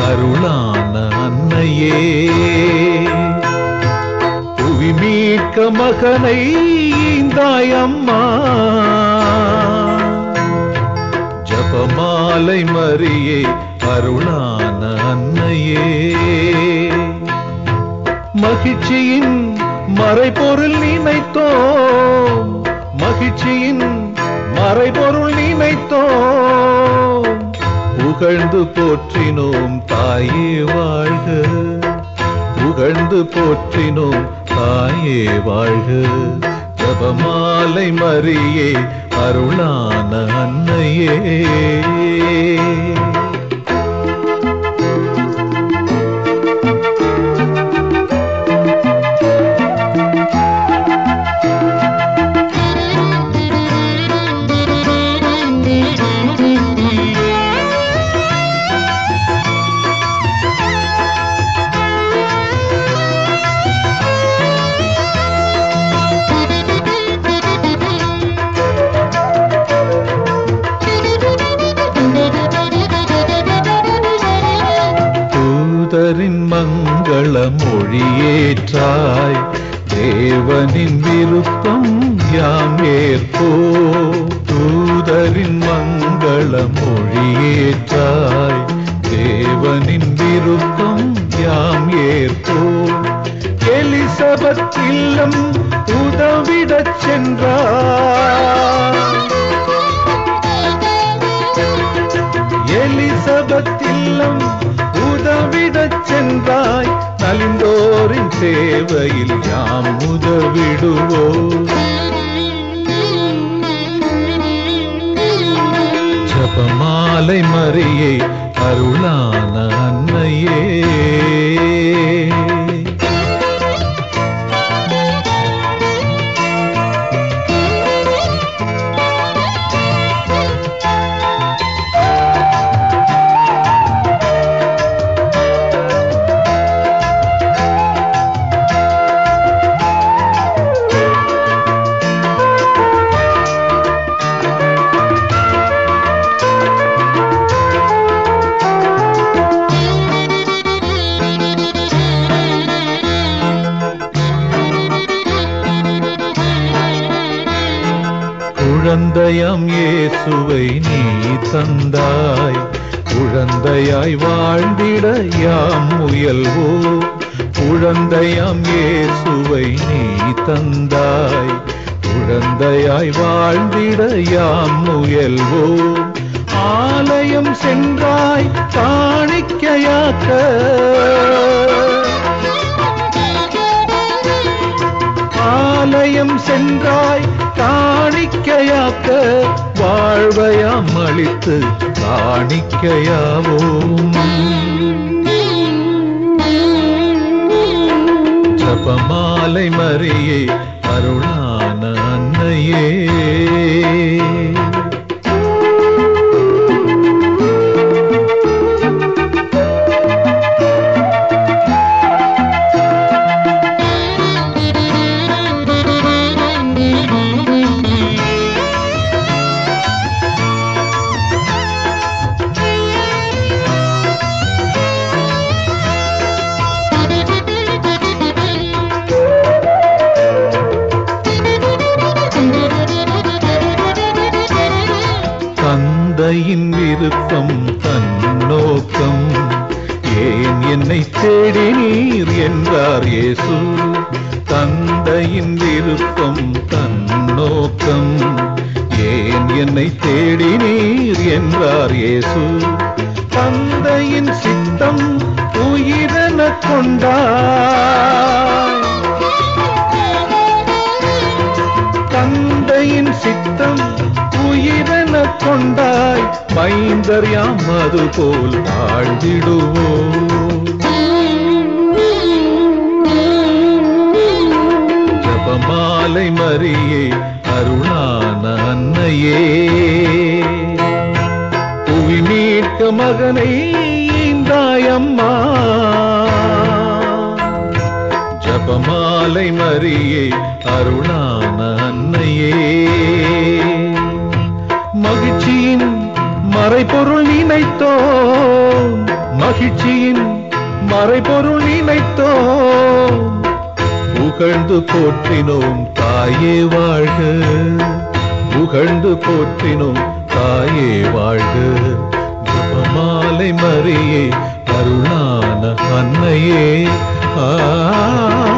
அருளான அன்னையே புவி மீட்க மகனை ஈந்தாய் அம்மா ஜபமாலை மரியே அருளான அன்னையே மகிழ்ச்சியின் மறைபொருள் நினைத்தோம் மகிழ்ச்சியின் மறைபொருள் நினைத்தோம் புகழ்ந்து போற்றினோம் தாயே வாழ்க புகழ்ந்து போற்றினோம் தாயே வாழ்க ஜபமாலை மரியே அருளான அன்னையே தூதரின் மங்கள மொழியேற்றாய் தேவனின் விருப்பம் யாம் ஏற்போ தூதரின் மங்கள மொழியேற்றாய் தேவனின் விருப்பம் யாம் ஏற்போ எலிசபெத் இல்லம் உதவிடச் சென்றார் எலிசபெத் இல்லம் உதவிடச் சென்றாய் நலிந்தோரின் சேவையில் யாம் உதவிடுவோம் ஜபமாலை மரியே அருளான அன்னையே குழந்தையாம் இயேசுவை நீ தந்தாய் குழந்தையாய் வாழ்ந்திட யாம் முயல்வோ குழந்தையாம் இயேசுவை நீ தந்தாய் குழந்தையாய் வாழ்ந்திட யாம் முயல்வோ ஆலயம் சென்றாய் காணிக்கையாக்க ஆலயம் சென்றாய் காணிக்கையாக்க வாழ்வையாம் அளித்து காணிக்கையாவோம் ஜபமாலை மரியே அருளான அன்னையே தந்தையின் விருப்பம் தன்னோக்கம் ஏன் என்னை தேடி நீர் என்றார் இயேசு தந்தையின் விருப்பம் தன்னோக்கம் ஏன் என்னை தேடி நீர் என்றார் இயேசு தந்தையின் சித்தம் உயிரென கொண்டார் தந்தையின் சித்தம் உயிரென கொண்டாய் மைந்தர் யாம் அது போல் வாழ்ந்திடுவோம் ஜபமாலை மரியே அருளான அன்னையே புவி மீட்க மகனை ஈந்தாயம்மா ஜபமாலை மரியே அருளான அன்னையே மகிழ்ச்சியின் மறைபொருள் நினைத்தோம் மகிழ்ச்சியின் மறைபொருள் நினைத்தோம் புகழ்ந்து போற்றினோம் தாயே வாழ்க புகழ்ந்து போற்றினோம் தாயே வாழ்க ஜபமாலை மரியே அருளான அன்னையே ஆ